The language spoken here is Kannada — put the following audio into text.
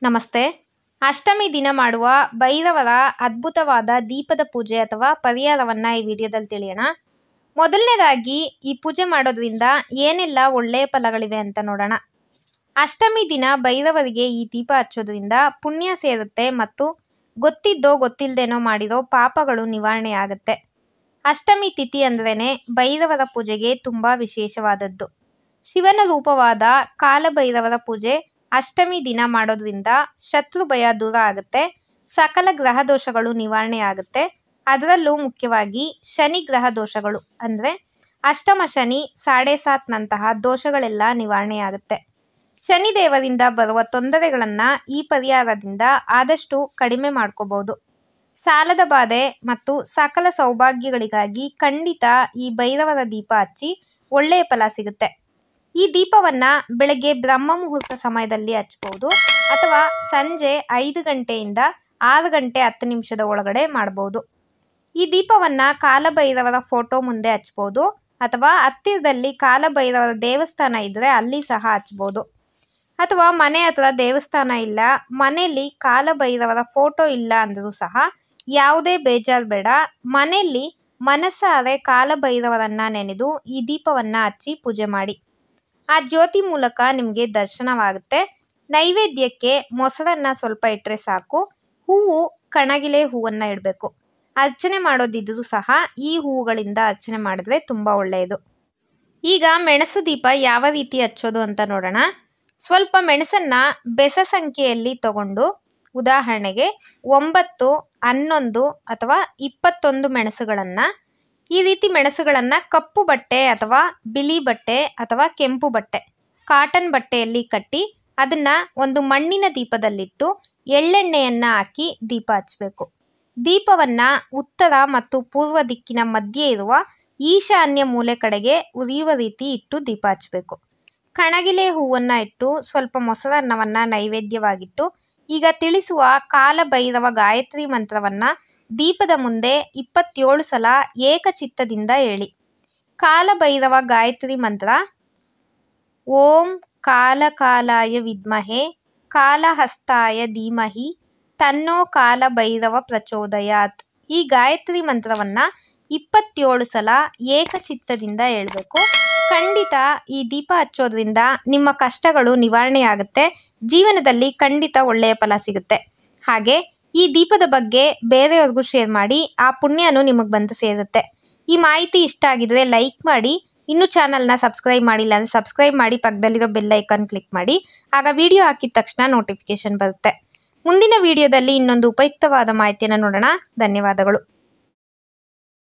ನಮಸ್ತೆ ಅಷ್ಟಮಿ ದಿನ ಮಾಡುವ ಭೈರವರ ಅದ್ಭುತವಾದ ದೀಪದ ಪೂಜೆ ಅಥವಾ ಪರಿಹಾರವನ್ನು ಈ ವಿಡಿಯೋದಲ್ಲಿ ತಿಳಿಯೋಣ ಮೊದಲನೇದಾಗಿ ಈ ಪೂಜೆ ಮಾಡೋದ್ರಿಂದ ಏನೆಲ್ಲ ಒಳ್ಳೆಯ ಫಲಗಳಿವೆ ಅಂತ ನೋಡೋಣ ಅಷ್ಟಮಿ ದಿನ ಭೈರವರಿಗೆ ಈ ದೀಪ ಹಚ್ಚೋದ್ರಿಂದ ಪುಣ್ಯ ಸೇರುತ್ತೆ ಮತ್ತು ಗೊತ್ತಿದ್ದೋ ಗೊತ್ತಿಲ್ಲದೇನೋ ಮಾಡಿರೋ ಪಾಪಗಳು ನಿವಾರಣೆ ಆಗುತ್ತೆ ಅಷ್ಟಮಿ ತಿಥಿ ಅಂದ್ರೇ ಭೈರವರ ಪೂಜೆಗೆ ತುಂಬ ವಿಶೇಷವಾದದ್ದು ಶಿವನ ರೂಪವಾದ ಕಾಲಭೈರವರ ಪೂಜೆ ಅಷ್ಟಮಿ ದಿನ ಮಾಡೋದ್ರಿಂದ ಶತ್ರು ಭಯ ದೂರ ಆಗುತ್ತೆ ಸಕಲ ಗ್ರಹ ದೋಷಗಳು ನಿವಾರಣೆ ಆಗುತ್ತೆ ಅದರಲ್ಲೂ ಮುಖ್ಯವಾಗಿ ಶನಿ ಗ್ರಹ ದೋಷಗಳು ಅಂದರೆ ಅಷ್ಟಮ ಶನಿ ಸಾಡೆ ಸಾತ್ನಂತಹ ದೋಷಗಳೆಲ್ಲ ನಿವಾರಣೆ ಆಗುತ್ತೆ ಶನಿ ದೇವರಿಂದ ಬರುವ ತೊಂದರೆಗಳನ್ನು ಈ ಪರಿಹಾರದಿಂದ ಆದಷ್ಟು ಕಡಿಮೆ ಮಾಡ್ಕೋಬಹುದು ಸಾಲದ ಬಾಧೆ ಮತ್ತು ಸಕಲ ಸೌಭಾಗ್ಯಗಳಿಗಾಗಿ ಖಂಡಿತ ಈ ಭೈರವರ ದೀಪ ಹಚ್ಚಿ ಒಳ್ಳೆಯ ಫಲ ಸಿಗುತ್ತೆ ಈ ದೀಪವನ್ನು ಬೆಳಗ್ಗೆ ಬ್ರಹ್ಮ ಮುಹೂರ್ತ ಸಮಯದಲ್ಲಿ ಹಚ್ಬೋದು ಅಥವಾ ಸಂಜೆ ಐದು ಗಂಟೆಯಿಂದ ಆರು ಗಂಟೆ ಹತ್ತು ನಿಮಿಷದ ಒಳಗಡೆ ಮಾಡ್ಬೋದು ಈ ದೀಪವನ್ನು ಕಾಲಭೈರವರ ಫೋಟೋ ಮುಂದೆ ಹಚ್ಬೋದು ಅಥವಾ ಹತ್ತಿರದಲ್ಲಿ ಕಾಲಭೈರವರ ದೇವಸ್ಥಾನ ಇದ್ದರೆ ಅಲ್ಲಿ ಸಹ ಹಚ್ಬೋದು ಅಥವಾ ಮನೆ ಹತ್ರ ದೇವಸ್ಥಾನ ಇಲ್ಲ ಮನೆಯಲ್ಲಿ ಕಾಲಭೈರವರ ಫೋಟೋ ಇಲ್ಲ ಅಂದರೂ ಸಹ ಯಾವುದೇ ಬೇಜಾರು ಬೇಡ ಮನೆಯಲ್ಲಿ ಮನಸ್ಸಾರೆ ಕಾಲಭೈರವರನ್ನು ನೆನೆದು ಈ ದೀಪವನ್ನು ಹಚ್ಚಿ ಪೂಜೆ ಮಾಡಿ ಆ ಜ್ಯೋತಿ ಮೂಲಕ ನಿಮಗೆ ದರ್ಶನವಾಗುತ್ತೆ ನೈವೇದ್ಯಕ್ಕೆ ಮೊಸರನ್ನು ಸ್ವಲ್ಪ ಇಟ್ಟರೆ ಸಾಕು ಹೂವು ಕಣಗಿಲೆ ಹೂವನ್ನು ಇಡಬೇಕು ಅರ್ಚನೆ ಮಾಡೋದಿದ್ದರೂ ಸಹ ಈ ಹೂವುಗಳಿಂದ ಅರ್ಚನೆ ಮಾಡಿದ್ರೆ ತುಂಬ ಒಳ್ಳೆಯದು ಈಗ ಮೆಣಸು ದೀಪ ಯಾವ ರೀತಿ ಹಚ್ಚೋದು ಅಂತ ನೋಡೋಣ ಸ್ವಲ್ಪ ಮೆಣಸನ್ನು ಬೆಸ ಸಂಖ್ಯೆಯಲ್ಲಿ ತಗೊಂಡು ಉದಾಹರಣೆಗೆ ಒಂಬತ್ತು ಹನ್ನೊಂದು ಅಥವಾ ಇಪ್ಪತ್ತೊಂದು ಮೆಣಸುಗಳನ್ನು ಈ ರೀತಿ ಮೆಣಸುಗಳನ್ನು ಕಪ್ಪು ಬಟ್ಟೆ ಅಥವಾ ಬಿಳಿ ಬಟ್ಟೆ ಅಥವಾ ಕೆಂಪು ಬಟ್ಟೆ ಕಾಟನ್ ಬಟ್ಟೆಯಲ್ಲಿ ಕಟ್ಟಿ ಅದನ್ನು ಒಂದು ಮಣ್ಣಿನ ದೀಪದಲ್ಲಿಟ್ಟು ಎಳ್ಳೆಣ್ಣೆಯನ್ನು ಹಾಕಿ ದೀಪ ಹಚ್ಚಬೇಕು ದೀಪವನ್ನು ಉತ್ತರ ಮತ್ತು ಪೂರ್ವ ದಿಕ್ಕಿನ ಮಧ್ಯೆ ಇರುವ ಈಶಾನ್ಯ ಮೂಲೆ ಕಡೆಗೆ ಉರಿಯುವ ರೀತಿ ಇಟ್ಟು ದೀಪ ಹಚ್ಚಬೇಕು ಕಣಗಿಲೆ ಹೂವನ್ನು ಇಟ್ಟು ಸ್ವಲ್ಪ ಮೊಸರನ್ನವನ್ನು ನೈವೇದ್ಯವಾಗಿಟ್ಟು ಈಗ ತಿಳಿಸುವ ಕಾಲಭೈರವ ಗಾಯತ್ರಿ ಮಂತ್ರವನ್ನು ದೀಪದ ಮುಂದೆ ಇಪ್ಪತ್ತೇಳು ಸಲ ಏಕಚಿತ್ತದಿಂದ ಹೇಳಿ ಕಾಲಭೈರವ ಗಾಯತ್ರಿ ಮಂತ್ರ ಓಂ ಕಾಲಕಾಲಾಯ ವಿದ್ಮಹೆ ಕಾಲಹಸ್ತಾಯ ಧೀಮಹಿ ತನ್ನೋ ಕಾಲಭೈರವ ಪ್ರಚೋದಯಾತ್ ಈ ಗಾಯತ್ರಿ ಮಂತ್ರವನ್ನು ಇಪ್ಪತ್ತೇಳು ಸಲ ಏಕಚಿತ್ತದಿಂದ ಹೇಳಬೇಕು ಖಂಡಿತ ಈ ದೀಪ ಹಚ್ಚೋದ್ರಿಂದ ನಿಮ್ಮ ಕಷ್ಟಗಳು ನಿವಾರಣೆಯಾಗುತ್ತೆ ಜೀವನದಲ್ಲಿ ಖಂಡಿತ ಒಳ್ಳೆಯ ಫಲ ಸಿಗುತ್ತೆ ಹಾಗೆ ಈ ದೀಪದ ಬಗ್ಗೆ ಬೇರೆಯವ್ರಿಗೂ ಶೇರ್ ಮಾಡಿ ಆ ಪುಣ್ಯನೂ ನಿಮಗೆ ಬಂದು ಸೇರುತ್ತೆ ಈ ಮಾಹಿತಿ ಇಷ್ಟ ಆಗಿದ್ರೆ ಲೈಕ್ ಮಾಡಿ ಇನ್ನೂ ಚಾನಲ್ನ ಸಬ್ಸ್ಕ್ರೈಬ್ ಮಾಡಿಲ್ಲ ಅಂದರೆ ಸಬ್ಸ್ಕ್ರೈಬ್ ಮಾಡಿ ಪಕ್ಕದಲ್ಲಿರೋ ಬೆಲ್ ಐಕಾನ್ ಕ್ಲಿಕ್ ಮಾಡಿ ಆಗ ವಿಡಿಯೋ ಹಾಕಿದ ತಕ್ಷಣ ನೋಟಿಫಿಕೇಶನ್ ಬರುತ್ತೆ ಮುಂದಿನ ವಿಡಿಯೋದಲ್ಲಿ ಇನ್ನೊಂದು ಉಪಯುಕ್ತವಾದ ಮಾಹಿತಿಯನ್ನು ನೋಡೋಣ ಧನ್ಯವಾದಗಳು